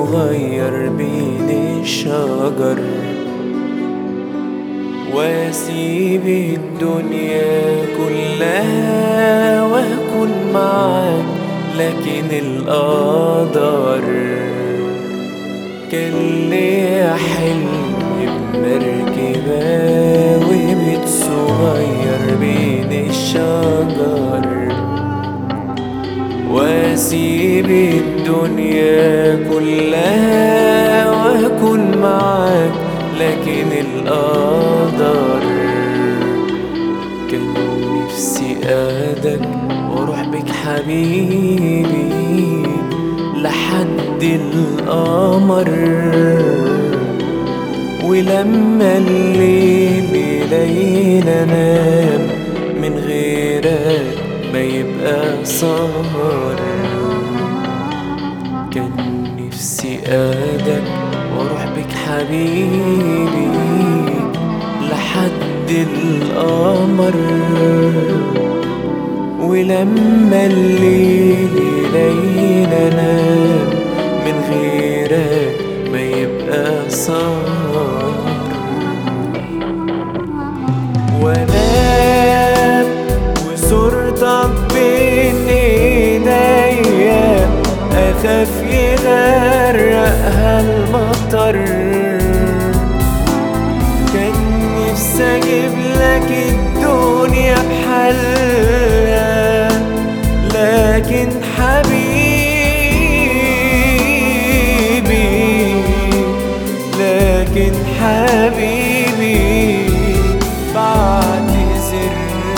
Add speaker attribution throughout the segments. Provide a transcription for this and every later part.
Speaker 1: صغير بين الشجر واسيب الدنيا كلها واكون معاك لكن القدر كان ليا حلم بمركبة وبيت صغير بين الشجر واسيب الدنيا كلها واكون معاك لكن القدر كان نفسي اخدك واروح بك حبيبي لحد القمر ولما الليل ليل انام من غيرك ما يبقى سهر كان نفسي اخدك واروح بك حبيبي لحد القمر ولما الليل ليل انام من غيرك ما يبقى سهر وانام وصورتك بين ايديا اخاف يغرقها المطر كان نفسي اجيب لك الدنيا بحالها لكن حبيبي لكن حبيبي بعتذر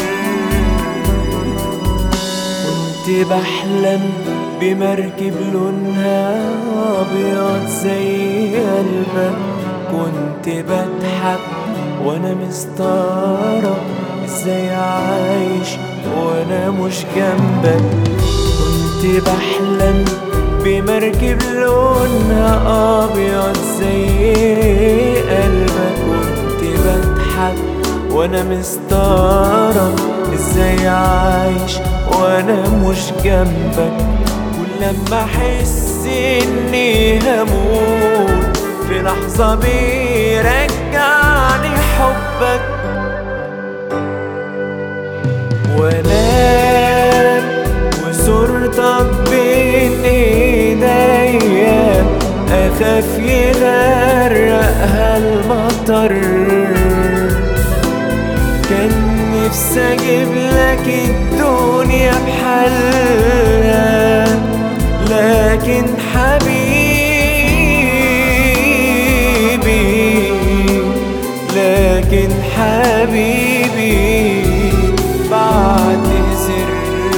Speaker 1: كنت بحلم بمركب لونها ابيض زي قلبك كنت بضحك وانا مستغرب ازاي عايش وانا مش جنبك كنت بحلم بمركب لونها ابيض زي قلبك كنت بضحك وانا مستغرب ازاي عايش وانا مش جنبك كل لما احس اني هموت في لحظة بيرجعني حبك وانام وصورتك بين ايديا اخاف يغرقها المطر كان نفسي اجيب لك الدنيا بحالها لكن حبيبي لكن حبيبي بعتذر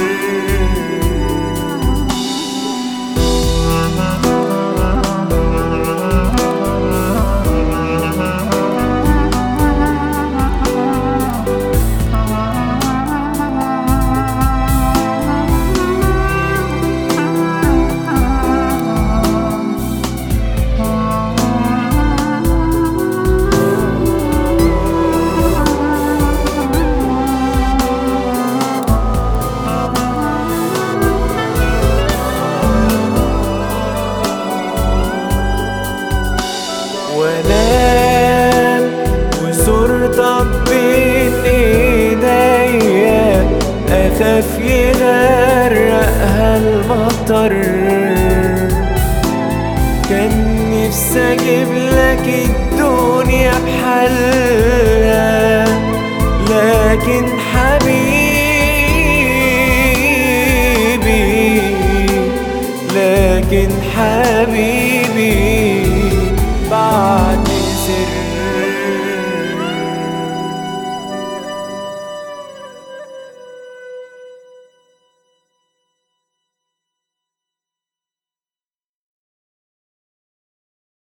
Speaker 1: وانام وصورتك بين ايديا اخاف يغرقها المطر كان نفسي اجيب لك الدنيا بحالها لكن حبيبي لكن حبيبي